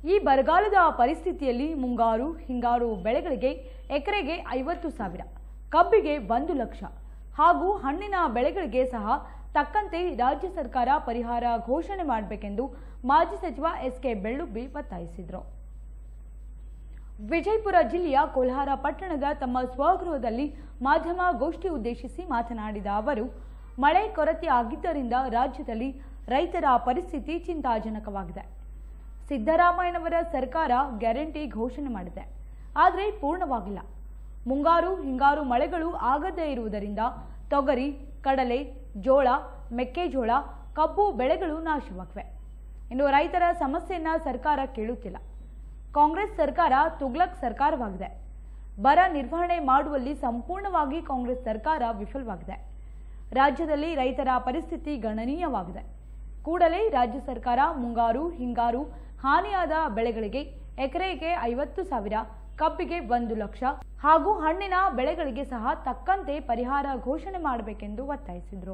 ಈ ಬರಗಾಲದ ಪರಿಸ್ಥಿತಿಯಲ್ಲಿ ಮುಂಗಾರು ಹಿಂಗಾರು ಬೆಳೆಗಳಿಗೆ ಎಕರೆಗೆ ಐವತ್ತು ಸಾವಿರ ಕಬ್ಬಿಗೆ ಒಂದು ಲಕ್ಷ ಹಾಗೂ ಹಣ್ಣಿನ ಬೆಳೆಗಳಿಗೆ ಸಹ ತಕ್ಕಂತೆ ರಾಜ್ಯ ಸರ್ಕಾರ ಪರಿಹಾರ ಘೋಷಣೆ ಮಾಡಬೇಕೆಂದು ಮಾಜಿ ಸಚಿವ ಎಸ್ ಕೆ ಬೆಳ್ಳುಬ್ಬಿ ಒತ್ತಾಯಿಸಿದರು ವಿಜಯಪುರ ಜಿಲ್ಲೆಯ ಕೋಲ್ಹಾರ ಪಟ್ಟಣದ ತಮ್ಮ ಸ್ವಗೃಹದಲ್ಲಿ ಮಾಧ್ಯಮ ಗೋಷ್ಠಿ ಉದ್ದೇಶಿಸಿ ಮಾತನಾಡಿದ ಅವರು ಮಳೆ ಕೊರತೆ ಆಗಿದ್ದರಿಂದ ರಾಜ್ಯದಲ್ಲಿ ರೈತರ ಪರಿಸ್ಥಿತಿ ಚಿಂತಾಜನಕವಾಗಿದೆ ಸಿದ್ದರಾಮಯ್ಯನವರ ಸರ್ಕಾರ ಗ್ಯಾರಂಟಿ ಘೋಷಣೆ ಮಾಡಿದೆ ಆದರೆ ಪೂರ್ಣವಾಗಿಲ್ಲ ಮುಂಗಾರು ಹಿಂಗಾರು ಮಳೆಗಳು ಆಗದೇ ಇರುವುದರಿಂದ ತೊಗರಿ ಕಡಲೆ ಜೋಳ ಮೆಕ್ಕೆಜೋಳ ಕಬ್ಬು ಬೆಳೆಗಳು ನಾಶವಾಗಿವೆ ಇನ್ನು ರೈತರ ಸಮಸ್ಯೆಯನ್ನ ಸರ್ಕಾರ ಕೇಳುತ್ತಿಲ್ಲ ಕಾಂಗ್ರೆಸ್ ಸರ್ಕಾರ ತುಗ್ಲಕ್ ಸರ್ಕಾರವಾಗಿದೆ ಬರ ನಿರ್ವಹಣೆ ಮಾಡುವಲ್ಲಿ ಸಂಪೂರ್ಣವಾಗಿ ಕಾಂಗ್ರೆಸ್ ಸರ್ಕಾರ ವಿಫಲವಾಗಿದೆ ರಾಜ್ಯದಲ್ಲಿ ರೈತರ ಪರಿಸ್ಥಿತಿ ಗಣನೀಯವಾಗಿದೆ ಕೂಡಲೇ ರಾಜ್ಯ ಸರ್ಕಾರ ಮುಂಗಾರು ಹಿಂಗಾರು ಹಾನಿಯಾದ ಬೆಳೆಗಳಿಗೆ ಎಕರೆಗೆ ಐವತ್ತು ಸಾವಿರ ಕಬ್ಬಿಗೆ ಒಂದು ಲಕ್ಷ ಹಾಗೂ ಹಣ್ಣಿನ ಬೆಳೆಗಳಿಗೆ ಸಹ ತಕ್ಕಂತೆ ಪರಿಹಾರ ಘೋಷಣೆ ಮಾಡಬೇಕೆಂದು ಒತ್ತಾಯಿಸಿದರು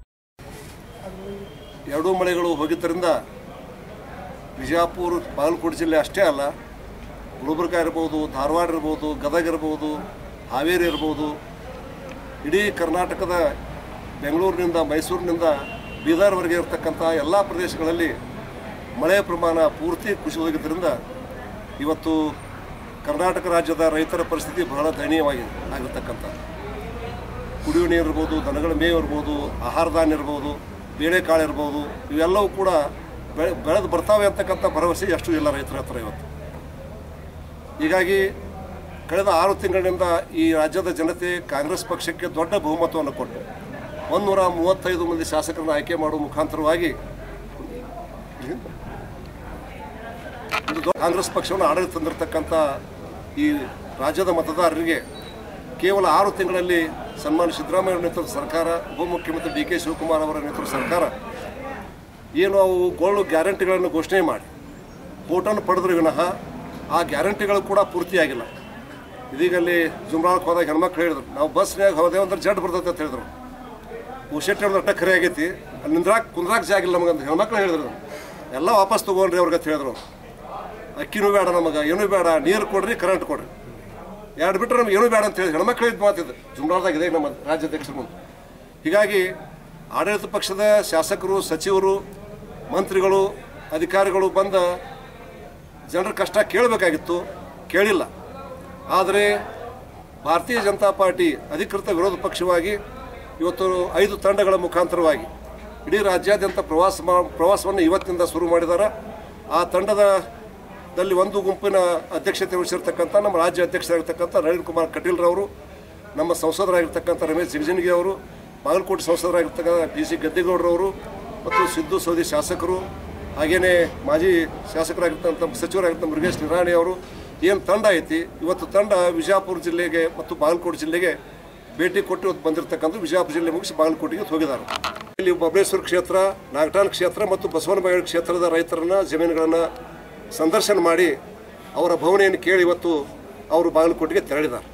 ಎರಡೂ ಮಳೆಗಳು ಹೋಗಿದ್ದರಿಂದ ವಿಜಯಪುರ ಬಾಗಲಕೋಟೆ ಜಿಲ್ಲೆ ಅಷ್ಟೇ ಅಲ್ಲ ಗುಲ್ಬರ್ಗ ಇರ್ಬೋದು ಧಾರವಾಡ ಇರ್ಬೋದು ಗದಗ ಇರ್ಬೋದು ಹಾವೇರಿ ಇರ್ಬೋದು ಇಡೀ ಕರ್ನಾಟಕದ ಬೆಂಗಳೂರಿನಿಂದ ಮೈಸೂರಿನಿಂದ ಬೀದರ್ವರೆಗೆ ಇರತಕ್ಕಂಥ ಎಲ್ಲ ಪ್ರದೇಶಗಳಲ್ಲಿ ಮಳೆಯ ಪ್ರಮಾಣ ಪೂರ್ತಿ ಕುಸಿದು ಹೋಗಿದ್ದರಿಂದ ಇವತ್ತು ಕರ್ನಾಟಕ ರಾಜ್ಯದ ರೈತರ ಪರಿಸ್ಥಿತಿ ಬಹಳ ದಯನೀಯವಾಗಿದೆ ಆಗಿರ್ತಕ್ಕಂಥ ಕುಡಿಯುವ ನೀರು ಇರ್ಬೋದು ದನಗಳ ಮೇವು ಇರ್ಬೋದು ಆಹಾರ ಧಾನ್ಯ ಇರ್ಬೋದು ಬೇಳೆಕಾಳು ಇರ್ಬೋದು ಇವೆಲ್ಲವೂ ಕೂಡ ಬೆಳೆ ಬೆಳೆದು ಬರ್ತಾವೆ ಅಂತಕ್ಕಂಥ ಭರವಸೆ ಅಷ್ಟು ಇಲ್ಲ ರೈತರ ಹತ್ರ ಇವತ್ತು ಹೀಗಾಗಿ ಕಳೆದ ಆರು ತಿಂಗಳಿನಿಂದ ಈ ರಾಜ್ಯದ ಜನತೆ ಕಾಂಗ್ರೆಸ್ ಪಕ್ಷಕ್ಕೆ ದೊಡ್ಡ ಬಹುಮತವನ್ನು ಕೊಟ್ಟು ಒಂದೂರ ಮೂವತ್ತೈದು ಮಂದಿ ಶಾಸಕರನ್ನು ಆಯ್ಕೆ ಮಾಡುವ ಮುಖಾಂತರವಾಗಿ ಒಂದು ದೊಡ್ಡ ಕಾಂಗ್ರೆಸ್ ಪಕ್ಷವನ್ನು ಆಡಳಿತ ತಂದಿರತಕ್ಕಂಥ ಈ ರಾಜ್ಯದ ಮತದಾರರಿಗೆ ಕೇವಲ ಆರು ತಿಂಗಳಲ್ಲಿ ಸನ್ಮಾನ್ಯ ಸಿದ್ದರಾಮಯ್ಯ ಅವರ ನೇತೃತ್ವದ ಸರ್ಕಾರ ಉಪಮುಖ್ಯಮಂತ್ರಿ ಡಿ ಕೆ ಶಿವಕುಮಾರ್ ಅವರ ನೇತೃತ್ವದ ಸರ್ಕಾರ ಏನು ಅವು ಗೋಳು ಗ್ಯಾರಂಟಿಗಳನ್ನು ಘೋಷಣೆ ಮಾಡಿ ಓಟನ್ನು ಪಡೆದ್ರು ವಿನಃ ಆ ಗ್ಯಾರಂಟಿಗಳು ಕೂಡ ಪೂರ್ತಿಯಾಗಿಲ್ಲ ಇದೀಗ ಅಲ್ಲಿ ಜುಮ್ರಾಳಕ್ಕೆ ಹೋದಾಗ ಹೆಣ್ಮಕ್ಳು ಹೇಳಿದ್ರು ನಾವು ಬಸ್ನ್ಯಾಗ ಹೋದೇವು ಅಂದ್ರೆ ಜಡ್ ಬರ್ತೈತೆ ಅಂತ ಹೇಳಿದ್ರು ಉಶೆಟ್ ಹೇಳಿದ್ರೆ ಅಟ್ಟ ಖರೆ ಆಗೈತಿ ಅಲ್ಲಿ ನಿಂದ್ರಾಕ್ ಕುಂದ್ರಾಕ್ ಜಾಗ ಇಲ್ಲ ನಮಗಂತ ಹೆಣ್ಮಕ್ಳು ಹೇಳಿದ್ರು ಎಲ್ಲ ವಾಪಸ್ ತೊಗೊಂಡ್ರಿ ಅವ್ರಿಗೆ ಅಂತ ಹೇಳಿದ್ರು ಅಕ್ಕಿನೂ ಬೇಡ ನಮಗೆ ಏನೂ ಬೇಡ ನೀರು ಕೊಡ್ರಿ ಕರೆಂಟ್ ಕೊಡ್ರಿ ಎರಡು ಬಿಟ್ಟರೆ ನಮ್ಗೆ ಏನೂ ಬೇಡ ಅಂತ ಹೇಳಿ ಹೆಣ್ಮಕ್ಳು ಹೇಳಿದ ಮಾತಿದ್ದು ಜುಮ್ರಾಳ್ದಾಗ ಇದೆ ನಮ್ಮ ರಾಜ್ಯಾಧ್ಯಕ್ಷರ ಮುಂದೆ ಹೀಗಾಗಿ ಆಡಳಿತ ಪಕ್ಷದ ಶಾಸಕರು ಸಚಿವರು ಮಂತ್ರಿಗಳು ಅಧಿಕಾರಿಗಳು ಬಂದ ಜನರ ಕಷ್ಟ ಕೇಳಬೇಕಾಗಿತ್ತು ಕೇಳಿಲ್ಲ ಆದರೆ ಭಾರತೀಯ ಜನತಾ ಪಾರ್ಟಿ ಅಧಿಕೃತ ವಿರೋಧ ಪಕ್ಷವಾಗಿ ಇವತ್ತು ಐದು ತಂಡಗಳ ಮುಖಾಂತರವಾಗಿ ಇಡೀ ರಾಜ್ಯಾದ್ಯಂತ ಪ್ರವಾಸ ಮಾ- ಪ್ರವಾಸವನ್ನು ಇವತ್ತಿನಿಂದ ಶುರು ಮಾಡಿದ್ದಾರೆ ಆ ತಂಡದ ದಲ್ಲಿ ಒಂದು ಗುಂಪಿನ ಅಧ್ಯಕ್ಷತೆ ವಹಿಸಿರ್ತಕ್ಕಂಥ ನಮ್ಮ ರಾಜ್ಯ ಅಧ್ಯಕ್ಷರಾಗಿರ್ತಕ್ಕಂಥ ನಳಿನ್ ಕುಮಾರ್ ಕಟೀಲ್ರವರು ನಮ್ಮ ಸಂಸದರಾಗಿರ್ತಕ್ಕಂಥ ರಮೇಶ್ ಜಿಗಜಿಣಗಿ ಅವರು ಬಾಗಲಕೋಟೆ ಸಂಸದರಾಗಿರ್ತಕ್ಕಂಥ ಡಿ ಸಿ ಗದ್ದಿಗೌಡರವರು ಮತ್ತು ಸಿದ್ದು ಸೌದಿ ಶಾಸಕರು ಹಾಗೇನೇ ಮಾಜಿ ಶಾಸಕರಾಗಿರ್ತಕ್ಕಂಥ ಸಚಿವರಾಗಿರ್ತಕ್ಕಂಥ ಮುರುಗೇಶ್ ನಿರಾಣಿ ಅವರು ಏನು ತಂಡ ಐತಿ ಇವತ್ತು ತಂಡ ವಿಜಯಪುರ ಜಿಲ್ಲೆಗೆ ಮತ್ತು ಬಾಗಲಕೋಟೆ ಜಿಲ್ಲೆಗೆ ಭೇಟಿ ಕೊಟ್ಟು ಇವತ್ತು ಬಂದಿರತಕ್ಕಂಥ ವಿಜಯಪುರ ಜಿಲ್ಲೆ ಮುಗಿಸಿ ಬಾಗಲಕೋಟೆಗೆ ಹೋಗಿದ್ದಾರೆ ಇಲ್ಲಿ ಬಬಲೇಶ್ವರ ಕ್ಷೇತ್ರ ನಾಗಠಾಣ ಕ್ಷೇತ್ರ ಮತ್ತು ಬಸವನಬಾಯಿ ಕ್ಷೇತ್ರದ ರೈತರನ್ನ ಜಮೀನುಗಳನ್ನು ಸಂದರ್ಶನ ಮಾಡಿ ಅವರ ಭಾವನೆಯನ್ನು ಕೇಳಿ ಇವತ್ತು ಅವರು ಬಾಗಲಕೋಟೆಗೆ ತೆರಳಿದ್ದಾರೆ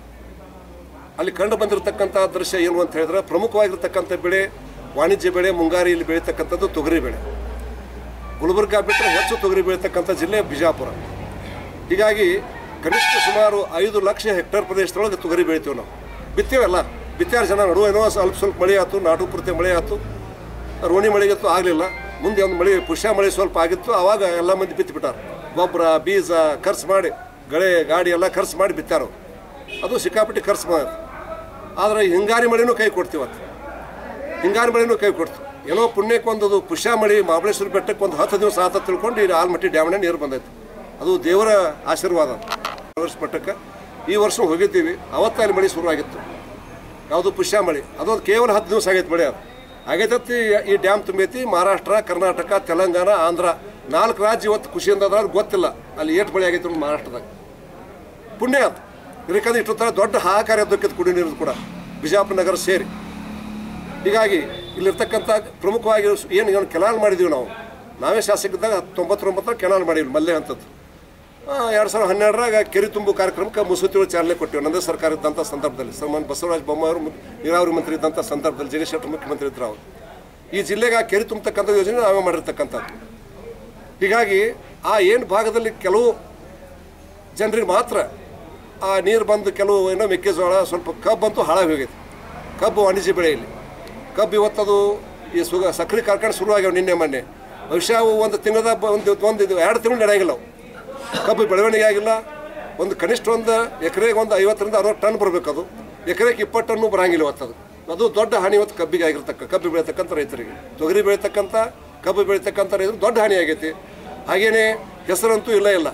ಅಲ್ಲಿ ಕಂಡು ಬಂದಿರತಕ್ಕಂಥ ದೃಶ್ಯ ಏನು ಅಂತ ಹೇಳಿದ್ರೆ ಪ್ರಮುಖವಾಗಿರ್ತಕ್ಕಂಥ ಬೆಳೆ ವಾಣಿಜ್ಯ ಬೆಳೆ ಮುಂಗಾರಿಯಲ್ಲಿ ಬೆಳೀತಕ್ಕಂಥದ್ದು ತೊಗರಿ ಬೆಳೆ ಗುಲ್ಬರ್ಗ ಬಿಟ್ಟರೆ ಹೆಚ್ಚು ತೊಗರಿ ಬೆಳೀತಕ್ಕಂಥ ಜಿಲ್ಲೆ ಬಿಜಾಪುರ ಹೀಗಾಗಿ ಕನಿಷ್ಠ ಸುಮಾರು ಐದು ಲಕ್ಷ ಹೆಕ್ಟೇರ್ ಪ್ರದೇಶದೊಳಗೆ ತೊಗರಿ ಬೆಳಿತೀವಿ ನಾವು ಬಿತ್ತೇವಲ್ಲ ಬಿತ್ತಾರ ಜನ ನಡುವೆ ಏನೋ ಸ್ವಲ್ಪ ಸ್ವಲ್ಪ ಮಳೆ ಆಯ್ತು ನಾಟು ಪೂರ್ತಿ ಮಳೆ ಆಯ್ತು ರೋಣಿ ಮಳೆಗಂತೂ ಆಗಲಿಲ್ಲ ಮುಂದೆ ಒಂದು ಮಳೆ ಪುಷ್ಯ ಮಳೆ ಸ್ವಲ್ಪ ಆಗಿತ್ತು ಆವಾಗ ಎಲ್ಲ ಮಂದಿ ಬಿತ್ತಿಬಿಟ್ಟಾರೆ ಗೊಬ್ಬರ ಬೀಜ ಖರ್ಚು ಮಾಡಿ ಗಳೆ ಗಾಡಿ ಎಲ್ಲ ಖರ್ಚು ಮಾಡಿ ಬಿತ್ತಾರು ಅದು ಸಿಕ್ಕಾಪಟ್ಟಿ ಖರ್ಚು ಮಾಡಿ ಆದರೆ ಹಿಂಗಾರಿ ಮಳೆನೂ ಕೈ ಕೊಡ್ತೀವತ್ತು ಹಿಂಗಾರಿ ಮಳೆನೂ ಕೈ ಕೊಡ್ತು ಏನೋ ಪುಣ್ಯಕ್ಕೆ ಒಂದು ಪುಷ್ಯ ಮಳೆ ಮಹಾಬಳೇಶ್ವರ ಬೆಟ್ಟಕ್ಕೆ ಒಂದು ಹತ್ತು ದಿವಸ ಆತ ತಿಳ್ಕೊಂಡು ಈ ಆಲ್ಮಟ್ಟಿ ಡ್ಯಾಮ್ನ ನೀರು ಬಂದೈತೆ ಅದು ದೇವರ ಆಶೀರ್ವಾದ ವರ್ಷ ಮಟ್ಟಕ್ಕೆ ಈ ವರ್ಷ ಹೋಗಿದ್ದೀವಿ ಅವತ್ತ ಅಲ್ಲಿ ಮಳೆ ಶುರುವಾಗಿತ್ತು ಯಾವುದು ಪುಷ್ಯ ಮಳೆ ಅದೊಂದು ಕೇವಲ ಹತ್ತು ದಿವಸ ಆಗೈತೆ ಮಳೆ ಅದು ಆಗೈತತ್ತಿ ಈ ಡ್ಯಾಮ್ ತುಂಬೈತಿ ಮಹಾರಾಷ್ಟ್ರ ಕರ್ನಾಟಕ ತೆಲಂಗಾಣ ಆಂಧ್ರ ನಾಲ್ಕು ರಾಜ್ಯ ಇವತ್ತು ಖುಷಿಯಿಂದ ಅದ್ರ ಅದು ಗೊತ್ತಿಲ್ಲ ಅಲ್ಲಿ ಏಟ್ ಮಳೆ ಆಗೈತೆ ಅಂತ ಮಹಾರಾಷ್ಟ್ರದಾಗ ಪುಣ್ಯ ಅದು ಇದಕ್ಕಾದ್ರೆ ಇಷ್ಟು ಥರ ದೊಡ್ಡ ಹಾಹಾಕಾರ ಎದ್ದಕ್ಕಿತ್ತು ಕುಡಿ ನೀರು ಕೂಡ ಬಿಜಾಪುರ ನಗರ ಸೇರಿ ಹೀಗಾಗಿ ಇಲ್ಲಿರ್ತಕ್ಕಂಥ ಪ್ರಮುಖವಾಗಿ ಏನು ಏನು ಕೆನಾಲ್ ಮಾಡಿದ್ದೀವಿ ನಾವು ನಾವೇ ಶಾಸಕರಿದ್ದಾಗ ತೊಂಬತ್ತೊಂಬತ್ತರ ಕೆನಾಲ್ ಮಾಡಿದ್ವಿ ಮಲ್ಲೆ ಅಂತದ್ದು ಎರಡು ಸಾವಿರದ ಹನ್ನೆರಡರಾಗ ಕೆರೆ ತುಂಬು ಕಾರ್ಯಕ್ರಮಕ್ಕೆ ಮುಸುತಿಗಳು ಚಾಲನೆ ಕೊಟ್ಟಿವಿ ನಂದೇ ಸರ್ಕಾರ ಇದ್ದಂಥ ಸಂದರ್ಭದಲ್ಲಿ ಸನ್ಮಾನ್ ಬಸವರಾಜ ಬೊಮ್ಮಾಯಿ ಅವರು ನೀರಾವರಿ ಮಂತ್ರಿ ಇದ್ದಂಥ ಸಂದರ್ಭದಲ್ಲಿ ಜಗದೀಶ್ ಶೆಟ್ಟರ್ ಮುಖ್ಯಮಂತ್ರಿ ಇದ್ರು ಅವರು ಈ ಜಿಲ್ಲೆಗೆ ಆ ಕೆರೆ ತುಂಬತಕ್ಕಂಥ ಯೋಜನೆ ನಾವೇ ಮಾಡಿರ್ತಕ್ಕಂಥದ್ದು ಹೀಗಾಗಿ ಆ ಏನು ಭಾಗದಲ್ಲಿ ಕೆಲವು ಜನರಿಗೆ ಮಾತ್ರ ಆ ನೀರು ಬಂದು ಕೆಲವು ಏನೋ ಮೆಕ್ಕೆಜೋಳ ಸ್ವಲ್ಪ ಕಬ್ಬಂತೂ ಹಾಳಾಗಿ ಹೋಗೈತೆ ಕಬ್ಬು ವಾಣಿಜ್ಯ ಬೆಳೆ ಇಲ್ಲಿ ಕಬ್ಬು ಇವತ್ತದು ಈ ಸುಗ ಸಕ್ಕರೆ ಕಾರ್ಖಾನೆ ಶುರುವಾಗ್ಯಾವ ನಿನ್ನೆ ಮೊನ್ನೆ ಬಹುಶಃ ಅವು ಒಂದು ತಿಂಗಳದ ಒಂದು ಒಂದು ಇದು ಎರಡು ತಿಂಗಳು ನಡೆಯಂಗಿಲ್ಲ ಅವು ಕಬ್ಬು ಬೆಳವಣಿಗೆ ಆಗಿಲ್ಲ ಒಂದು ಕನಿಷ್ಠ ಒಂದು ಎಕರೆಗೆ ಒಂದು ಐವತ್ತರಿಂದ ಅರವತ್ತು ಟನ್ ಬರಬೇಕು ಅದು ಎಕರೆಗೆ ಇಪ್ಪತ್ತು ಟನ್ನು ಬರಂಗಿಲ್ಲ ಇವತ್ತು ಅದು ಅದು ದೊಡ್ಡ ಹಾನಿ ಇವತ್ತು ಕಬ್ಬಿಗೆ ಆಗಿರ್ತಕ್ಕ ಕಬ್ಬು ಬೆಳೀತಕ್ಕಂಥ ರೈತರಿಗೆ ತೊಗರಿ ಬೆಳೀತಕ್ಕಂಥ ಕಬ್ಬು ಬೆಳೀತಕ್ಕಂಥ ರೈತರು ದೊಡ್ಡ ಹಾನಿ ಆಗೈತಿ ಹಾಗೇನೇ ಹೆಸರಂತೂ ಇಲ್ಲ ಇಲ್ಲ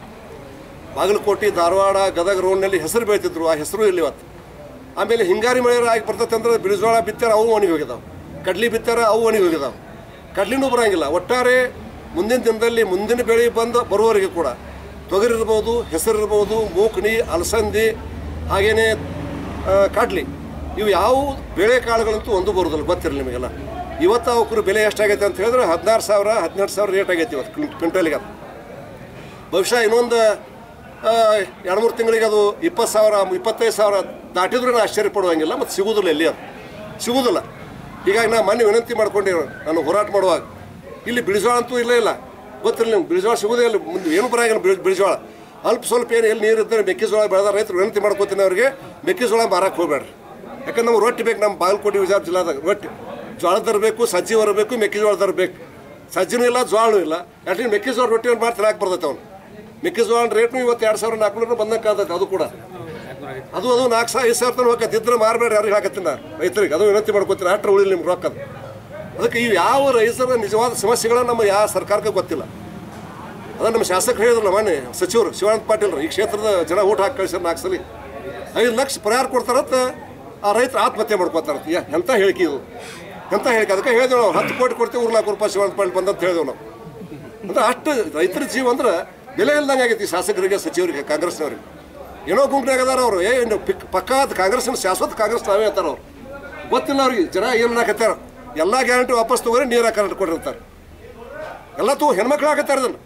ಬಾಗಲಕೋಟೆ ಧಾರವಾಡ ಗದಗ ರೋಡ್ನಲ್ಲಿ ಹೆಸರು ಬೆಳೀತಿದ್ರು ಆ ಹೆಸರು ಇಲ್ಲಿ ಇವತ್ತು ಆಮೇಲೆ ಹಿಂಗಾರಿ ಮಳೆ ಆಗಿ ಬರ್ತೈತೆ ಅಂದ್ರೆ ಬಿಳಿಜೋಳ ಬಿತ್ತಾರ ಅವು ಒಣಗಿ ಹೋಗಿದಾವೆ ಕಡ್ಲಿ ಬಿತ್ತಾರ ಅವು ಒಣಗಿ ಹೋಗಿದಾವೆ ಕಡ್ಲಿನೂ ಬರಂಗಿಲ್ಲ ಒಟ್ಟಾರೆ ಮುಂದಿನ ದಿನದಲ್ಲಿ ಮುಂದಿನ ಬೆಳೆ ಬಂದು ಬರುವವರೆಗೆ ಕೂಡ ತೊಗರಿ ಇರ್ಬೋದು ಹೆಸರು ಇರ್ಬೋದು ಮೂಕಣಿ ಅಲಸಂದಿ ಹಾಗೇನೆ ಆ, ಕಡ್ಲಿ ಇವು ಯಾವ ಬೇಳೆ ಕಾಳುಗಳಂತೂ ಒಂದು ಬರೋದಿಲ್ಲ ಗೊತ್ತಿರಲಿ ನಿಮಗೆಲ್ಲ ಇವತ್ತು ಅವಕ್ರ ಬೆಲೆ ಎಷ್ಟಾಗೈತೆ ಅಂತ ಹೇಳಿದ್ರೆ ಹದಿನಾರು ಸಾವಿರ ಹದಿನೆಂಟು ಸಾವಿರ ರೇಟ್ ಆಗೈತಿ ಇವತ್ತು ಕ್ವಿಂ- ಕ್ವಿಂಟಲಿಗೆ ಅದು ಬಹುಶಃ ಇನ್ನೊಂದು ಆ, ಎರಡು ಮೂರು ತಿಂಗಳಿಗೆ ಅದು ಇಪ್ಪತ್ತು ಸಾವಿರ ಇಪ್ಪತ್ತೈದು ಸಾವಿರ ದಾಟಿದ್ರೂ ನಾನು ಆಶ್ಚರ್ಯ ಪಡುವಂಗಿಲ್ಲ ಮತ್ತು ಸಿಗುವುದಿಲ್ಲ ಎಲ್ಲಿ ಅದು ಸಿಗುವುದಿಲ್ಲ ಹೀಗಾಗಿ ನಾನು ಮೊನ್ನೆ ವಿನಂತಿ ಮಾಡ್ಕೊಂಡಿರೋ ನಾನು ಹೋರಾಟ ಮಾಡುವಾಗ ಇಲ್ಲಿ ಬಿಳಿಜೋಳ ಅಂತೂ ಇಲ್ಲೇ ಇಲ್ಲ ಗೊತ್ತಿಲ್ಲ ನಿಮ್ಗೆ ಬಿಳಿಜೋಳ ಸಿಗೋದೇ ಇಲ್ಲ ಮುಂದೆ ಏನು ಬರಂಗಿಲ್ಲ ಬಿಳಿ ಬಿಳಿಜೋಳ ಅಲ್ಪ ಸ್ವಲ್ಪ ಏನು ಎಲ್ಲಿ ನೀರು ಇದ್ದರೆ ಮೆಕ್ಕೆಜೋಳ ಬೆಳೆದ ರೈತರು ವಿನಂತಿ ಮಾಡ್ಕೋತೀನಿ ಅವರಿಗೆ ಮೆಕ್ಕೆಜೋಳ ಮಾರಕ್ಕೆ ಹೋಗ್ಬೇಡ್ರಿ ಯಾಕಂದ್ರೆ ನಮ್ಗೆ ರೊಟ್ಟಿ ಬೇಕು ನಮ್ಮ ಬಾಗಲಕೋಟೆ ವಿಜಯ ಜಿಲ್ಲಾದಾಗ ರೊಟ್ಟಿ ಜೋಳ ತರಬೇಕು ಸಜ್ಜಿ ಬರಬೇಕು ಮೆಕ್ಕೆಜೋಳ ತರಬೇಕು ಸಜ್ಜಿನೂ ಇಲ್ಲ ಜೋಳನೂ ಇಲ್ಲ ಅಟ್ಲೀಸ್ಟ್ ಮೆಕ್ಕೆಜೋಳ ರೊಟ್ಟಿ ಮಾಡಿ ತಿನ್ನಾಕೆ ಬರ್ತೈತೆ ಅವ್ನು ಮೆಕ್ಕೆಜೋಳ ರೇಟ್ನು ಇವತ್ತು ಎರಡು ಸಾವಿರ ನಾಲ್ಕುನೂರು ಬಂದಂಗೆ ಕಾದೈತೆ ಅದು ಕೂಡ ಅದು ಅದು ನಾಲ್ಕು ಸಾವಿರ ಐದು ಸಾವಿರ ತನಕ ಹೋಗತ್ತೆ ಇದ್ರೆ ಮಾರಬೇಡ ಯಾರಿಗೆ ಹಾಕತ್ತೀನಿ ನಾನು ರೈತರಿಗೆ ಅದು ವಿನಂತಿ ಮಾಡ್ಕೊತೀನಿ ಅಟ್ರ ಉಳಿಲಿ ನಿಮ್ಗೆ ರೊಕ್ಕ ಅದು. ಅದಕ್ಕೆ ಇವು ಯಾವ ರೈತರ ನಿಜವಾದ ಸಮಸ್ಯೆಗಳನ್ನ ನಮ್ಮ ಯಾವ ಸರ್ಕಾರಕ್ಕೆ ಗೊತ್ತಿಲ್ಲ ಅದ ನಮ್ಮ ಶಾಸಕರು ಹೇಳಿದ್ರಲ್ಲ ಮೊನ್ನೆ ಸಚಿವರು ಶಿವಾನಂದ ಪಾಟೀಲ್ ಈ ಕ್ಷೇತ್ರದ ಜನ ಊಟ ಹಾಕಿ ಕಳಿಸ್ಯಾರ ನಾಲ್ಕು ಸಲ ಐದು ಲಕ್ಷ ಪರಿಹಾರ ಕೊಡ್ತಾರಂತ ಆ ರೈತರು ಆತ್ಮಹತ್ಯೆ ಮಾಡ್ಕೋತಾರಂತ ಯಾ ಎಂಥ ಹೇಳಿಕೆ ಇದು ಎಂಥ ಹೇಳಿಕೆ ಅದಕ್ಕೆ ಹೇಳಿದೆವು ನಾವು ಹತ್ತು ಕೋಟಿ ಕೊಡ್ತೀವಿ ಮೂರು ನಾಲ್ಕು ರೂಪಾಯಿ ಶಿವಾನಂದ ಪಾಟೀಲ್ ಬಂದಂತ ಹೇಳಿದೆವು ನಾವು ಅಂದ್ರೆ ಅಷ್ಟು ರೈತರ ಜೀವ ಅಂದ್ರೆ ಬೆಲೆ ಇಲ್ದಂಗೆ ಆಗೈತಿ ಈ ಶಾಸಕರಿಗೆ ಸಚಿವರಿಗೆ ಕಾಂಗ್ರೆಸ್ನವ್ರಿಗೆ ಏನೋ ಗುಂಪಿನಾಗ ಅದಾರ ಅವರು ಏ ಇನ್ನು ಪಿಕ್ ಪಕ್ಕಾದ ಕಾಂಗ್ರೆಸ್ನ ಶಾಶ್ವತ ಕಾಂಗ್ರೆಸ್ ನಾವೇ ಅಂತಾರ ಅವ್ರು ಗೊತ್ತಿಲ್ಲ ಅವ್ರಿಗೆ ಜನ ಏನು ಹಾಕತ್ತಾರ ಎಲ್ಲ ಗ್ಯಾರಂಟಿ ವಾಪಸ್ ತಗೋರಿ ನೀರು ಕರೆಂಟ್ ಕೊಟ್ಟಿರ್ತಾರೆ ಎಲ್ಲ ತೂ ಹೆಣ್ಮಕ್ಳು ಹಾಕತ್ತಾರ ಅದನ್ನು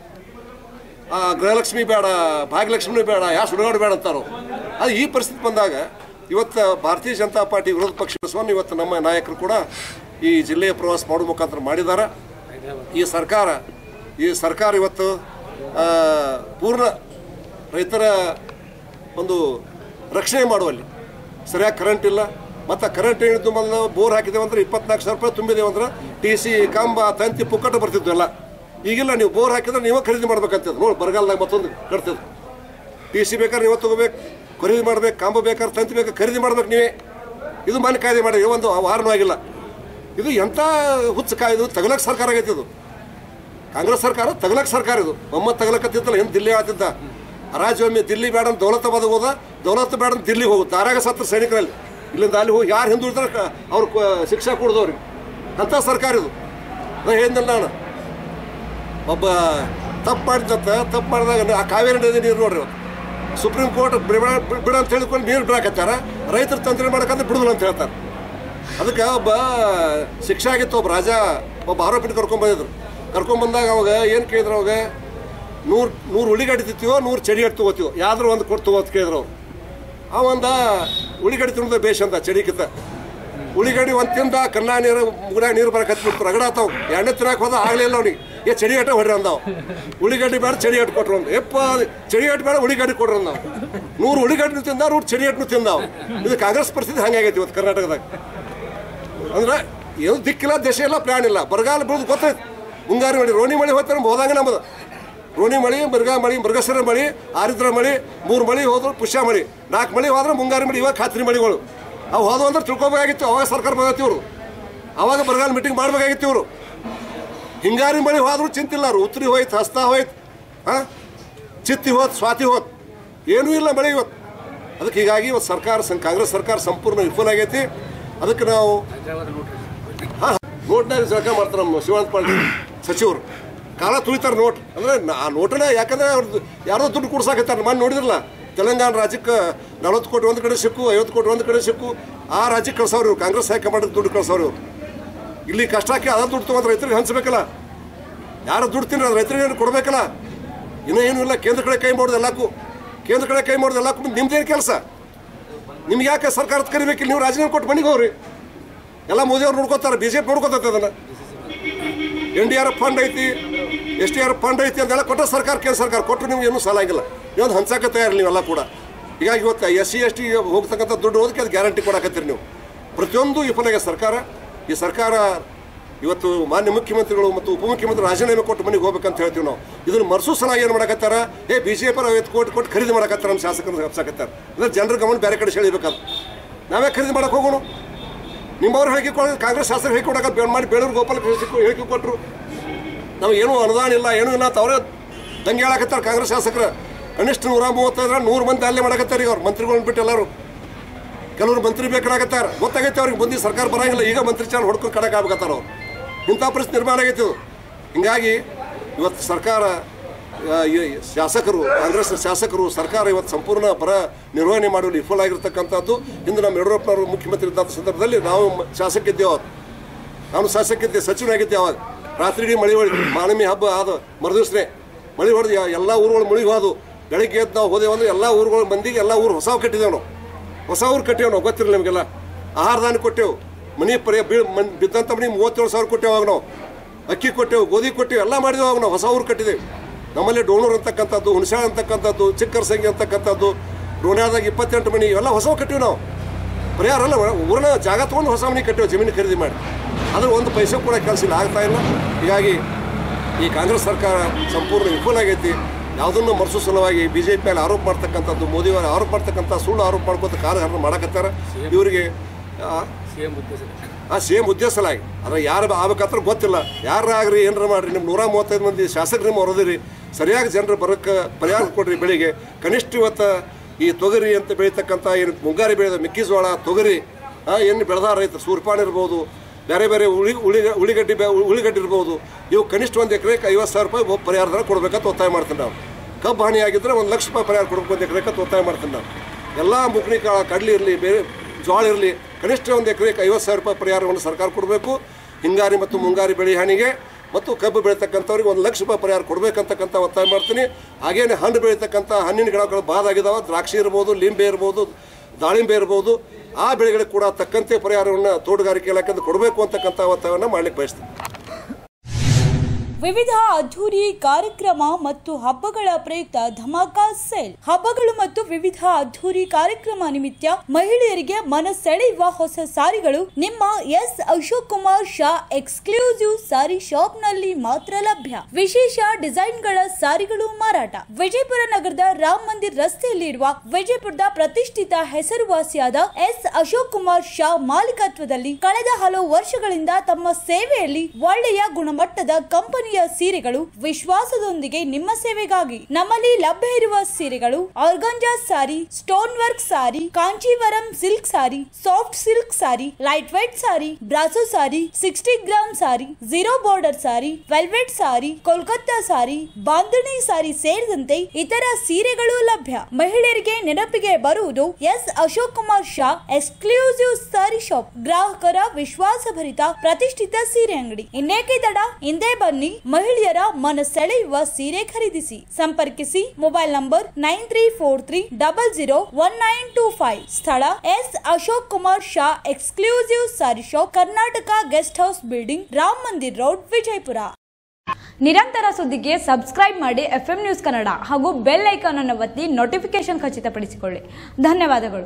ಆ ಗೃಹಲಕ್ಷ್ಮಿ ಬೇಡ ಭಾಗ್ಯಲಕ್ಷ್ಮಿ ಬೇಡ ಯಾ ಸುಡುಗಾಡು ಬೇಡ ಅಂತಾರೋ ಅದು ಈ ಪರಿಸ್ಥಿತಿ ಬಂದಾಗ ಇವತ್ತು ಭಾರತೀಯ ಜನತಾ ಪಾರ್ಟಿ ವಿರೋಧ ಪಕ್ಷವನ್ನು ಇವತ್ತು ನಮ್ಮ ನಾಯಕರು ಕೂಡ ಈ ಜಿಲ್ಲೆಯ ಪ್ರವಾಸ ಮಾಡೋ ಮುಖಾಂತರ ಮಾಡಿದ್ದಾರೆ ಈ ಸರ್ಕಾರ ಈ ಸರ್ಕಾರ ಇವತ್ತು ಆ, ಪೂರ್ಣ ರೈತರ ಒಂದು ರಕ್ಷಣೆ ಮಾಡುವಲ್ಲಿ ಸರಿಯಾಗಿ ಕರೆಂಟ್ ಇಲ್ಲ ಮತ್ತು ಕರೆಂಟ್ ಏನಿದ್ದು ಮೊದಲು ಬೋರ್ ಹಾಕಿದ್ದೇವೆ ಅಂದ್ರೆ ಇಪ್ಪತ್ನಾಲ್ಕು ಸಾವಿರ ರೂಪಾಯಿ ತುಂಬಿದ್ದೇವೆ ಅಂದ್ರೆ ಟಿ ಸಿ ಕಂಬ ತಂತಿ ಪುಕ್ಕಟ ಬರ್ತಿದ್ವು ಎಲ್ಲ ಈಗಿಲ್ಲ ನೀವು ಬೋರ್ ಹಾಕಿದ್ರೆ ನೀವೇ ಖರೀದಿ ಮಾಡ್ಬೇಕಂತದ್ದು ನೋಡಿ ಬರಗಾಲದಾಗ ಮತ್ತೊಂದು ಕಟ್ತದೆ ಟಿ ಸಿ ಬೇಕಾದ್ರೆ ನೀವೇ ತಗೋಬೇಕು ಖರೀದಿ ಮಾಡ್ಬೇಕು ಕಾಂಬ ಬೇಕಾದ್ರೆ ತಂತಿ ಬೇಕಾದ್ರೆ ಖರೀದಿ ಮಾಡ್ಬೇಕು ನೀವೇ ಇದು ಮನೆ ಕಾಯ್ದೆ ಮಾಡಿ ಒಂದು ವಾರನೂ ಆಗಿಲ್ಲ ಇದು ಎಂಥ ಹುಚ್ಚ ಕಾಯ್ದು ತಗಲಕ್ ಸರ್ಕಾರ ಆಗೈತೆ ಇದು ಕಾಂಗ್ರೆಸ್ ಸರ್ಕಾರ ತಗಲಕ್ ಸರ್ಕಾರ ಇದು ಒಮ್ಮತ್ ತಗಲಕತ್ತಿತ್ತಲ್ಲ ಏನು ದಿಲ್ಲಿ ಆತಿದ್ದ ರಾಜ್ಯೊಮ್ಮೆ ದಿಲ್ಲಿ ಬೇಡ ಅಂತ ದೌಲತಾಬಾದ್ ಹೋದ ದೌಲತ್ ಬೇಡ ಅಂತ ದಿಲ್ಲಿ ಹೋಗುದು ದಾರಾಗ ಸತ್ರ ಸೈನಿಕರಲ್ಲಿ ಇಲ್ಲಿಂದ ಅಲ್ಲಿ ಹೋಗಿ ಯಾರು ಹಿಂದುಳಿದ್ರೆ ಅವ್ರು ಕ- ಶಿಕ್ಷೆ ಕೊಡ್ದವ್ರಿಗೆ ಅಂಥ ಸರ್ಕಾರ ಇದು ನಾನು ಹೇಳಿದ್ನಲ್ಲ ನಾನು ಒಬ್ಬ ತಪ್ಪು ಮಾಡಿದಂತ ತಪ್ಪು ಮಾಡಿದಾಗ ಆ ಕಾವೇರಿ ನದಿ ನೀರು ನೋಡ್ರಿ ಇವತ್ತು ಸುಪ್ರೀಂ ಕೋರ್ಟ್ ಬಿಡ ಬಿಡ ಅಂತ ಹೇಳಿಕೊಂಡು ನೀರು ಬಿಡಾಕತ್ತಾರ ರೈತರ ತಂತ್ರ ಮಾಡಕಂದ್ರೆ ಬಿಡುದಿಲ್ಲ ಅಂತ ಹೇಳ್ತಾರೆ ಅದಕ್ಕೆ ಒಬ್ಬ ಶಿಕ್ಷೆ ಆಗಿತ್ತು ಒಬ್ಬ ರಾಜ ಒಬ್ಬ ಆರೋಪಿನ ಕರ್ಕೊಂಡ್ ಬಂದಿದ್ರು ಕರ್ಕೊಂಡ್ ಬಂದಾಗ ಅವಾಗ ಏನು ಕೇಳಿದ್ರು ಅವಾಗ ನೂರು ನೂರು ಉಳ್ಳಿಗಡ್ಡಿ ತಿಂತೀವೋ ನೂರು ಚಡಿ ಹಟ್ಟು ತಗೋತೀವೋ ಯಾವ್ದಾರು ಒಂದು ಕೊಟ್ಟು ತಗೋ ಅಂತ ಕೇಳಿದ್ರು ಅವ್ರು ಅವಂದ ಉಳ್ಳಿಗಡ್ಡಿ ತಿನ್ನೋದು ಬೇಷ್ ಅಂತ ಚಡಿಕಿತ್ತ ಉಳ್ಳಿಗಡ್ಡಿ ಒಂದು ತಿಂದ ಕನ್ನ ನೀರು ಮುಗಡಾಗ ನೀರು ಬರಕ್ಕೆ ಹತ್ಬಿಡ್ತು ರಗಡಾತಾವ್ ಎಣ್ಣೆ ತಿನ್ನಕ್ಕೆ ಹೋದ ಆಗಲೇ ಇಲ್ಲ ಅವ್ನಿಗೆ ಏ ಚಡಿ ಹಟ್ಟ ಹೊಡ್ರಿ ಅಂದಾವ್ ಉಳ್ಳಿಗಡ್ಡಿ ಬೇಡ ಚಡಿ ಹಟ್ಟು ಕೊಟ್ರು ಅಂತ ಎಪ್ಪ ಚಡಿ ಹಟ್ಟು ಬೇಡ ಉಳ್ಳಿಗಡ್ಡಿ ಕೊಡ್ರಿ ಅಂದಾವ್ ನೂರು ಉಳ್ಳಿಗಡ್ಡಿ ತಿಂದ ನೂರು ಚಡಿ ಹಟ್ಟು ತಿಂದಾವ್ ಇದು ಕಾಂಗ್ರೆಸ್ ಪರಿಸ್ಥಿತಿ ಹಂಗಾಗೈತಿ ಇವತ್ತು ಕರ್ನಾಟಕದಾಗ ಅಂದ್ರೆ ಏನು ದಿಕ್ಕಿಲ್ಲ ದೇಶ ಇಲ್ಲ ಪ್ಲಾನ್ ಇಲ್ಲ ಬರಗಾಲ ಬೀಳೋದು ಗೊತ್ತೈತಿ ಮುಂಗಾರು ಮಳಿ ರೋಣಿ ಮಳಿ ಹೋಗ್ತಾರೆ ಹೋದಂಗೆ ನಮ್ಮದು ರೋಣಿ ಮಳಿ ಮೃಗ ಮಳಿ ಮೃಗಸರ ಮಳಿ ಆರಿದ್ರ ಮಳಿ ಮೂರು ಮಳಿ ಹೋದ್ರು ಪುಷ್ಯ ಮಳಿ ನಾಲ್ಕು ಮಳಿ ಹೋದ್ರೆ ಮುಂಗಾರು ಮಳಿ ಇವಾಗ ಖಾತ್ರಿ ಮಳಿಗಳು ಅವು ಹೋದ್ವು ಅಂದ್ರೆ ತಿಳ್ಕೊಬೇಕಾಗಿತ್ತು ಅವಾಗ ಸರ್ಕಾರ ಬಂದೈತಿ ಇವರು ಅವಾಗ ಬರಗಾಲ ಮೀಟಿಂಗ್ ಮಾಡ್ಬೇಕಾಗಿತ್ತು ಇವರು ಹಿಂಗಾರಿ ಮಳಿ ಹೋದ್ರು ಚಿಂತಿಲ್ಲ ಅವ್ರು ಉತ್ತರಿ ಹೋಯ್ತು ಹಸ್ತ ಹೋಯ್ತು ಹಾಂ ಚಿತ್ತಿ ಹೋತ್ ಸ್ವಾತಿ ಹೋತ್ ಏನೂ ಇಲ್ಲ ಮಳೆ ಇವತ್ತು ಅದಕ್ಕೆ ಹೀಗಾಗಿ ಇವತ್ತು ಸರ್ಕಾರ ಸಂ- ಕಾಂಗ್ರೆಸ್ ಸರ್ಕಾರ ಸಂಪೂರ್ಣ ವಿಫಲ ಆಗೈತಿ ಅದಕ್ಕೆ ನಾವು ಹಾಂ ನೋಟ್ನಾಗ ಜಳಕ ಮಾಡ್ತಾರೆ ನಮ್ಮ ಶಿವಾನಂದ ಪಾಟೀಲ್ ಸಚಿವರು ಕಾಲ ತುಳಿತಾರೆ ನೋಟ್ ಅಂದ್ರೆ ನಾ- ಆ ನೋಟನ್ನ ಯಾಕಂದ್ರೆ ಅವ್ರದ್ದು ಯಾರೋ ದುಡ್ಡು ಕೊಡ್ಸಾಕತ್ತಾರೆ ಮನೆ ನೋಡಿದ್ರಲ್ಲ ತೆಲಂಗಾಣ ರಾಜ್ಯಕ್ಕೆ ನಲವತ್ತು ಕೋಟಿ ಒಂದು ಕಡೆ ಸಿಕ್ಕು ಐವತ್ತು ಕೋಟಿ ಒಂದು ಕಡೆ ಸಿಕ್ಕು ಆ ರಾಜ್ಯಕ್ಕೆ ಕಳ್ಸವ್ರು ಇವ್ರು ಕಾಂಗ್ರೆಸ್ ಹೈಕಮಾಂಡ್ ದುಡ್ಡು ಕಳ್ಸವ್ರು ಇವ್ರು ಇಲ್ಲಿ ಕಷ್ಟ ಹಾಕಿ ಅದ ದುಡ್ಡು ತೊಗೊಂಡು ರೈತರಿಗೆ ಹಂಚಬೇಕಲ್ಲ ಯಾರು ದುಡ್ಡು ತಿನ್ನೋದು ರೈತರಿಗೆ ಏನು ಕೊಡಬೇಕಲ್ಲ ಇನ್ನೂ ಏನೂ ಇಲ್ಲ ಕೇಂದ್ರ ಕಡೆ ಕೈ ಮಾಡೋದು ಎಲ್ಲಕ್ಕೂ ಕೇಂದ್ರ ಕಡೆ ಕೈ ಮಾಡೋದು ಎಲ್ಲಕ್ಕೂ ನಿಮ್ದೇನು ಕೆಲಸ ನಿಮ್ಗೆ ಯಾಕೆ ಸರ್ಕಾರದ ಕರಿಬೇಕಿಲ್ಲ ನೀವು ರಾಜೀನಾಮೆ ಕೊಟ್ಟು ಮನೆಗೆ ಹೋಗ್ರಿ ಎಲ್ಲ ಮೋದಿ ಅವ್ರು ನೋಡ್ಕೋತಾರೆ ಬಿ ಜೆ ಪಿ ನೋಡ್ಕೋತೈತೆ ಅದನ್ನು N D R F fund ಐತಿ ಎಸ್ ಟಿ ಆರ್ ಫಂಡ್ ಐತಿ ಅಂತೆಲ್ಲ ಕೊಟ್ಟ ಸರ್ಕಾರ ಕೇಂದ್ರ ಸರ್ಕಾರ ಕೊಟ್ಟರು ನಿಮ್ಗೆ ಏನೂ ಸಾಲ ಆಗಿಲ್ಲ ನೀವೊಂದು ಹಂಚಕ್ಕೆ ತಯಾರಿ ನೀವೆಲ್ಲ ಕೂಡ ಹೀಗಾಗಿ ಇವತ್ತು ಎಸ್ ಸಿ ಎಸ್ ಟಿ ಹೋಗ್ತಕ್ಕಂಥ ದುಡ್ಡು ಹೋದಕ್ಕೆ ಅದು ಗ್ಯಾರಂಟಿ ಕೊಡಕತ್ತೀರಿ ನೀವು ಪ್ರತಿಯೊಂದು ವಿಫಲಾಗ ಸರ್ಕಾರ ಈ ಸರ್ಕಾರ ಇವತ್ತು ಮಾನ್ಯ ಮುಖ್ಯಮಂತ್ರಿಗಳು ಮತ್ತು ಉಪಮುಖ್ಯಮಂತ್ರಿ ರಾಜೀನಾಮೆ ಕೊಟ್ಟು ಮನೆಗೆ ಹೋಗ್ಬೇಕಂತ ಹೇಳ್ತೀವಿ ನಾವು ಇದನ್ನು ಮರ್ಸು ಸಲ ಏನು ಮಾಡಕತ್ತಾರ ಏ ಬಿ ಜೆ ಪಿ ಐವತ್ತು ಕೋಟಿ ಕೊಟ್ಟು ಖರೀದಿ ಮಾಡಕತ್ತಾರ ನಮ್ಮ ಶಾಸಕರು ಹಬ್ಸಾಕತ್ತಾರ ಅಂದ್ರೆ ಜನರ ಗಮನ ಬೇರೆ ಕಡೆ ಸೆಳಿಬೇಕದು ನಾವೇ ಖರೀದಿ ಮಾಡಕ್ಕೆ ಹೋಗೋಣ ನಿಮ್ಮವ್ರು ಹೇಳಿಕೆ ಕೊಡ ಕಾಂಗ್ರೆಸ್ ಶಾಸಕರು ಹೇಳಿಕೆ ಕೊಡಕ ಬೇಡ ಮಾಡಿ ಬೇಳೂರು ಗೋಪಾಲ ಹೇಳಿಕೆ ಕೊಟ್ಟರು ನಾವು ಏನೂ ಅನುದಾನ ಇಲ್ಲ ಏನೂ ಇಲ್ಲ ಅಂತ ಅವರೇ ದಂಗೆ ಹೇಳಕತ್ತಾರೆ ಕಾಂಗ್ರೆಸ್ ಶಾಸಕರು ಕನಿಷ್ಠ ನೂರ ಮೂವತ್ತೈದರ ನೂರು ಮಂದಿ ಅಲ್ಲೇ ಮಾಡಕತ್ತಾರೆ ಈಗ ಅವ್ರು ಮಂತ್ರಿಗಳನ್ನ ಬಿಟ್ಟು ಎಲ್ಲರೂ ಕೆಲವರು ಮಂತ್ರಿ ಬೇಕಾಗತ್ತಾರ ಗೊತ್ತಾಗೈತೆ ಅವ್ರಿಗೆ ಮುಂದೆ ಸರ್ಕಾರ ಬರಂಗಿಲ್ಲ ಈಗ ಮಂತ್ರಿ ಚಾಲ ಹೊಡ್ಕೊಂಡು ಕಡಕ್ ಆಗ್ಬೇಕತ್ತಾರ ಅವ್ರು ಇಂಥ ಪರಿಸ್ಥಿತಿ ನಿರ್ಮಾಣ ಆಗೈತೆ ಇದು ಹಿಂಗಾಗಿ ಇವತ್ತು ಸರ್ಕಾರ ಆ, ಈ ಶಾಸಕರು ಕಾಂಗ್ರೆಸ್ ಶಾಸಕರು ಸರ್ಕಾರ ಇವತ್ತು ಸಂಪೂರ್ಣ ಪರ ನಿರ್ವಹಣೆ ಮಾಡುವಲ್ಲಿ ವಿಫಲ ಆಗಿರ್ತಕ್ಕಂಥದ್ದು ಇಂದು ನಮ್ಮ ಯಡಿಯೂರಪ್ಪನವರು ಮುಖ್ಯಮಂತ್ರಿ ಇದ್ದಂಥ ಸಂದರ್ಭದಲ್ಲಿ ನಾವು ಮ- ಶಾಸಕಿದ್ದೇವೆ ಅವ್ರು ನಾನು ಶಾಸಕಿದ್ದೆ ಸಚಿವನಾಗಿದ್ದೆ ಅವಾಗ ರಾತ್ರಿ ಇಡೀ ಮಳೆ ಹೊಡಿ ಮಾನಮಿ ಹಬ್ಬ ಆದ ಮರುದಿವ್ಸನೇ ಮಳೆ ಹೊಡೆದು ಎಲ್ಲ ಊರುಗಳು ಮುಳುಗಿ ಹೋದು ಬೆಳಿಗ್ಗೆ ಎದ್ದು ನಾವು ಹೋದೆವು ಅಂದ್ರೆ ಎಲ್ಲ ಊರುಗಳ ಮಂದಿಗೆ ಎಲ್ಲ ಊರು ಹೊಸ ಕಟ್ಟಿದ್ದೇವೆ ನಾವು ಹೊಸ ಊರು ಕಟ್ಟೇವು ನಾವು ಗೊತ್ತಿರಲಿಲ್ಲ ನಿಮಗೆಲ್ಲ ಆಹಾರ ದಾನ ಕೊಟ್ಟೆವು ಮನೆ ಪರಿ ಬೀಳ್ ಮನ್ ಬಿದ್ದಂಥ ಮನೆ ಮೂವತ್ತೇಳು ಸಾವಿರ ಕೊಟ್ಟೆವು ಅವಾಗ ನಾವು ಅಕ್ಕಿ ಕೊಟ್ಟೆವು ಗೋಧಿ ಕೊಟ್ಟೆವು ಎಲ್ಲ ಮಾಡಿದೆವು ಅವಾಗ ನಾವು ಹೊಸ ಊರು ಕಟ್ಟಿದ್ದೇವೆ ನಮ್ಮಲ್ಲಿ ಡೋಣೂರು ಅಂತಕ್ಕಂಥದ್ದು ಹುಣಸಾಳ ಅಂತಕ್ಕಂಥದ್ದು ಚಿಕ್ಕರಸಂಗಿ ಅಂತಕ್ಕಂಥದ್ದು ರೋಣ್ಯಾದಾಗ ಇಪ್ಪತ್ತೆಂಟು ಮನೆ ಇವೆಲ್ಲ ಹೊಸವು ಕಟ್ಟಿವಿ ನಾವು ಪರಿಹಾರ ಅಲ್ಲ ಊರನ್ನ ಜಾಗ ತೊಗೊಂಡು ಹೊಸ ಮನೆ ಕಟ್ಟಿವಿ ಜಮೀನು ಖರೀದಿ ಮಾಡಿ ಅದ್ರ ಒಂದು ಪೈಸೆ ಕೂಡ ಕೆಲಸ ಇಲ್ಲ ಆಗ್ತಾ ಇಲ್ಲ ಹೀಗಾಗಿ ಈ ಕಾಂಗ್ರೆಸ್ ಸರ್ಕಾರ ಸಂಪೂರ್ಣ ವಿಫಲ ಆಗೈತಿ ಯಾವುದನ್ನು ಮರ್ಸು ಸಲುವಾಗಿ ಬಿ ಜೆ ಪಿ ಮೇಲೆ ಆರೋಪ ಮಾಡ್ತಕ್ಕಂಥದ್ದು ಮೋದಿಯವರು ಆರೋಪ ಮಾಡ್ತಕ್ಕಂಥ ಸುಳ್ಳು ಆರೋಪ ಮಾಡ್ಕೊತ ಕಾರ್ಯಹರಣ ಮಾಡಕತ್ತಾರ ಇವರಿಗೆ ಆ, ಆ ಸೇಮ್ ಉದ್ದೇಶಲಾಗಿ ಅದ್ರ ಯಾರು ಆಗ್ಬೇಕಂತ್ರ ಗೊತ್ತಿಲ್ಲ ಯಾರಾಗ್ರಿ ಏನಾರ ಮಾಡ್ರಿ ನಿಮ್ಮ ನೂರ ಮೂವತ್ತೈದು ಮಂದಿ ಶಾಸಕರು ನಿಮ್ಮ ಹೊರದಿರಿ ಸರಿಯಾಗಿ ಜನರು ಬರೋಕ್ಕೆ ಪರಿಹಾರ ಕೊಡ್ರಿ ಬೆಳಿಗ್ಗೆ ಕನಿಷ್ಠ ಇವತ್ತು ಈ ತೊಗರಿ ಅಂತ ಬೆಳೀತಕ್ಕಂಥ ಏನು ಮುಂಗಾರಿ ಬೆಳೆದ ಮೆಕ್ಕೆಜೋಳ ತೊಗರಿ ಆ, ಏನು ಬೆಳೆದಾರ ರೈತರು ಸೂರ್ಪಾನ ಇರ್ಬೋದು ಬೇರೆ ಬೇರೆ ಉಳಿ ಉಳಿ ಉಳಿಗಡ್ಡಿ ಬೆ- ಉಳಿಗಡ್ಡಿ ಇರ್ಬೋದು ಇವು ಕನಿಷ್ಠ ಒಂದು ಎಕರೆಗೆ ಐವತ್ತು ಸಾವಿರ ರೂಪಾಯಿ ಒಬ್ಬ ಪರಿಹಾರ ದರ ಕೊಡ್ಬೇಕಂತ ಒತ್ತಾಯ ಮಾಡ್ತೀನಿ ನಾವು ಕಬ್ಬು ಹಾನಿ ಆಗಿದ್ರೆ ಒಂದು ಲಕ್ಷ ರೂಪಾಯಿ ಪರಿಹಾರ ಕೊಡ್ಬೇಕು ಒಂದು ಎಕರೆಗೆ ಅಂತ ಒತ್ತಾಯ ಮಾಡ್ತೀನಿ ನಾವು ಎಲ್ಲ ಮುಗ್ನಿ ಕಾಳ ಕಡ್ಲಿ ಇರಲಿ ಬೇರೆ ಜೋಳ ಇರಲಿ ಕನಿಷ್ಠ ಒಂದು ಎಕರೆಗೆ ಐವತ್ತು ಸಾವಿರ ರೂಪಾಯಿ ಪರಿಹಾರವನ್ನು ಸರ್ಕಾರ ಕೊಡಬೇಕು ಹಿಂಗಾರಿ ಮತ್ತು ಮುಂಗಾರಿ ಬೆಳೆ ಹಾನಿಗೆ ಮತ್ತು ಕಬ್ಬು ಬೆಳೀತಕ್ಕಂಥವ್ರಿಗೆ ಒಂದು ಲಕ್ಷ ರೂಪಾಯಿ ಪರಿಹಾರ ಕೊಡಬೇಕಂತಕ್ಕಂಥ ಒತ್ತಾಯ ಮಾಡ್ತೀನಿ ಹಾಗೇನೆ ಹಣ್ಣು ಬೆಳೀತಕ್ಕಂಥ ಹಣ್ಣಿನ ಗಿಡಗಳು ಬಾದ ಆಗಿದಾವೆ ದ್ರಾಕ್ಷಿ ಇರ್ಬೋದು ಲಿಂಬೆ ಇರ್ಬೋದು ದಾಳಿಂಬೆ ಇರ್ಬೋದು ಆ ಬೆಳೆಗಳಿಗೆ ಕೂಡ ತಕ್ಕಂತೆ ಪರಿಹಾರವನ್ನು ತೋಟಗಾರಿಕೆ ಇಲಾಖೆಯಿಂದ ಕೊಡಬೇಕು ಅಂತಕ್ಕಂಥ ಒತ್ತಾಯವನ್ನು ಮಾಡ್ಲಿಕ್ಕೆ ಬಯಸ್ತೀನಿ ವಿವಿಧ ಅದ್ಧೂರಿ ಕಾರ್ಯಕ್ರಮ ಮತ್ತು ಹಬ್ಬಗಳ ಪ್ರಯುಕ್ತ ಧಮಾಕಾ ಸೇಲ್ ಹಬ್ಬಗಳು ಮತ್ತು ವಿವಿಧ ಅದ್ಧೂರಿ ಕಾರ್ಯಕ್ರಮ ನಿಮಿತ್ತ ಮಹಿಳೆಯರಿಗೆ ಮನ ಸೆಳೆಯುವ ಹೊಸ ಸಾರಿಗಳು ನಿಮ್ಮ S Ashok Kumar Shah exclusive sari shop ನಲ್ಲಿ ಮಾತ್ರ ಲಭ್ಯ ವಿಶೇಷ ಡಿಸೈನ್ಗಳ ಸಾರಿಗಳು ಮಾರಾಟ ವಿಜಯಪುರ ನಗರದ ರಾಮ್ ಮಂದಿರ್ ರಸ್ತೆಯಲ್ಲಿರುವ ವಿಜಯಪುರದ ಪ್ರತಿಷ್ಠಿತ ಹೆಸರುವಾಸಿಯಾದ ಎಸ್ ಅಶೋಕ್ ಕುಮಾರ್ ಶಾ ಮಾಲೀಕತ್ವದಲ್ಲಿ ಕಳೆದ ಹಲವು ವರ್ಷಗಳಿಂದ ತಮ್ಮ ಸೇವೆಯಲ್ಲಿ ಒಳ್ಳೆಯ ಗುಣಮಟ್ಟದ ಕಂಪನಿಯ ಸೀರೆಗಳು ವಿಶ್ವಾಸದೊಂದಿಗೆ ನಿಮ್ಮ ಸೇವೆಗಾಗಿ ನಮ್ಮಲ್ಲಿ ಲಭ್ಯ ಇರುವ ಸೀರೆಗಳು organza sari stone work sari Kanchivaram silk sari soft silk sari light weight sari brasso sari sixty gram sari zero border sari velvet sari Kolkata sari Bandhani sari ಸೇರಿದಂತೆ ಇತರ ಸೀರೆಗಳು ಲಭ್ಯ ಮಹಿಳೆಯರಿಗೆ ನೆನಪಿಗೆ ಬರುವುದು S Ashok Kumar Shah exclusive sari shop ಗ್ರಾಹಕರ ವಿಶ್ವಾಸಭರಿತ ಪ್ರತಿಷ್ಠಿತ ಸೀರೆ ಅಂಗಡಿ ಇನ್ನೇಕೆ ತಡ ಹಿಂದೆ ಬನ್ನಿ ಮಹಿಳೆಯರ ಮನ ಸೆಳೆಯುವ ಸೀರೆ ಖರೀದಿಸಿ ಸಂಪರ್ಕಿಸಿ mobile number nine three four three double zero one nine two five ಸ್ಥಳ S Ashok Kumar Shah exclusive sari shop Karnataka guest house building Ram Mandir road Vijayapura ನಿರಂತರ ಸುದ್ದಿಗೆ ಸಬ್ಸ್ಕ್ರೈಬ್ ಮಾಡಿ ಎಫ್ ನ್ಯೂಸ್ ಕನ್ನಡ ಹಾಗೂ ಬೆಲ್ ಐಕಾನ್ ಅನ್ನು ಒತ್ತಿ ನೋಟಿಫಿಕೇಶನ್ ಖಚಿತಪಡಿಸಿಕೊಳ್ಳಿ ಧನ್ಯವಾದಗಳು